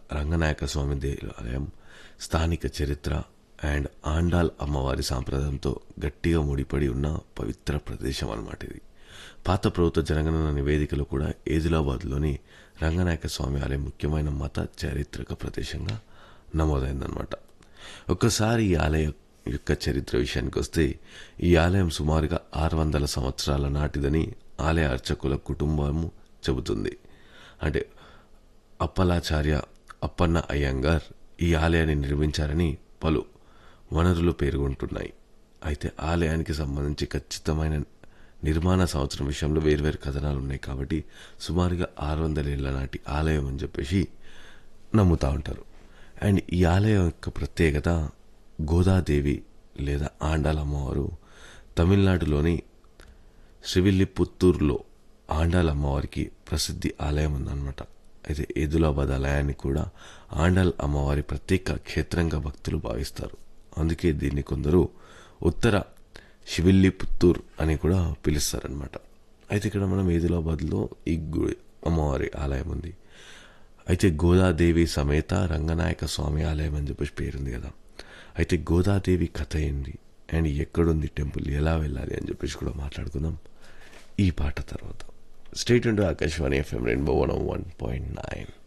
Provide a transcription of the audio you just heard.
రంగనాయక స్వామి దేవాలయం స్థానిక చరిత్ర అండ్ ఆండాల్ అమ్మవారి సాంప్రదాయంతో గట్టిగా ముడిపడి ఉన్న పవిత్ర ప్రదేశం అన్నమాట ఇది పాత ప్రభుత్వ జనగణన నివేదికలో కూడా ఏదిలాబాద్లోని రంగనాయక స్వామి ఆలయం ముఖ్యమైన మత చారిత్రక ప్రదేశంగా నమోదైందనమాట ఒక్కసారి ఈ ఆలయం యొక్క చరిత్ర విషయానికి వస్తే ఈ ఆలయం సుమారుగా ఆరు వందల సంవత్సరాల నాటిదని ఆలయ అర్చకుల కుటుంబము చెబుతుంది అంటే అప్పలాచార్య అప్పన్న అయ్యంగార్ ఈ ఆలయాన్ని నిర్మించారని పలు వనరులు పేర్కొంటున్నాయి అయితే ఆలయానికి సంబంధించి ఖచ్చితమైన నిర్మాణ సంవత్సరం విషయంలో వేర్వేరు కథనాలు ఉన్నాయి కాబట్టి సుమారుగా ఆరు వందల ఏళ్ల నాటి ఆలయం అని చెప్పేసి నమ్ముతా ఉంటారు అండ్ ఈ ఆలయం యొక్క ప్రత్యేకత గోదాదేవి లేదా ఆండాల అమ్మవారు తమిళనాడులోని శ్రీవిల్లిపుత్తూరులో ఆండాల్ అమ్మవారికి ప్రసిద్ధి ఆలయం ఉందన్నమాట అయితే ఏదులాబాద్ ఆలయాన్ని కూడా ఆండాల్ అమ్మవారి ప్రత్యేక క్షేత్రంగా భక్తులు భావిస్తారు అందుకే దీన్ని కొందరు ఉత్తర శివిల్లిపుత్తూర్ అని కూడా పిలుస్తారనమాట అయితే ఇక్కడ మనం ఏదిలాబాద్లో ఈ గుడి అమ్మవారి ఆలయం ఉంది అయితే గోదాదేవి సమేత రంగనాయక స్వామి ఆలయం అని చెప్పేసి పేరుంది కదా అయితే గోదాదేవి కథ ఏంది అండ్ ఎక్కడుంది టెంపుల్ ఎలా వెళ్ళాలి అని చెప్పేసి కూడా మాట్లాడుకుందాం ఈ పాట తర్వాత స్టేట్ ఉంటూ Akashvani FM rainbow one one point nine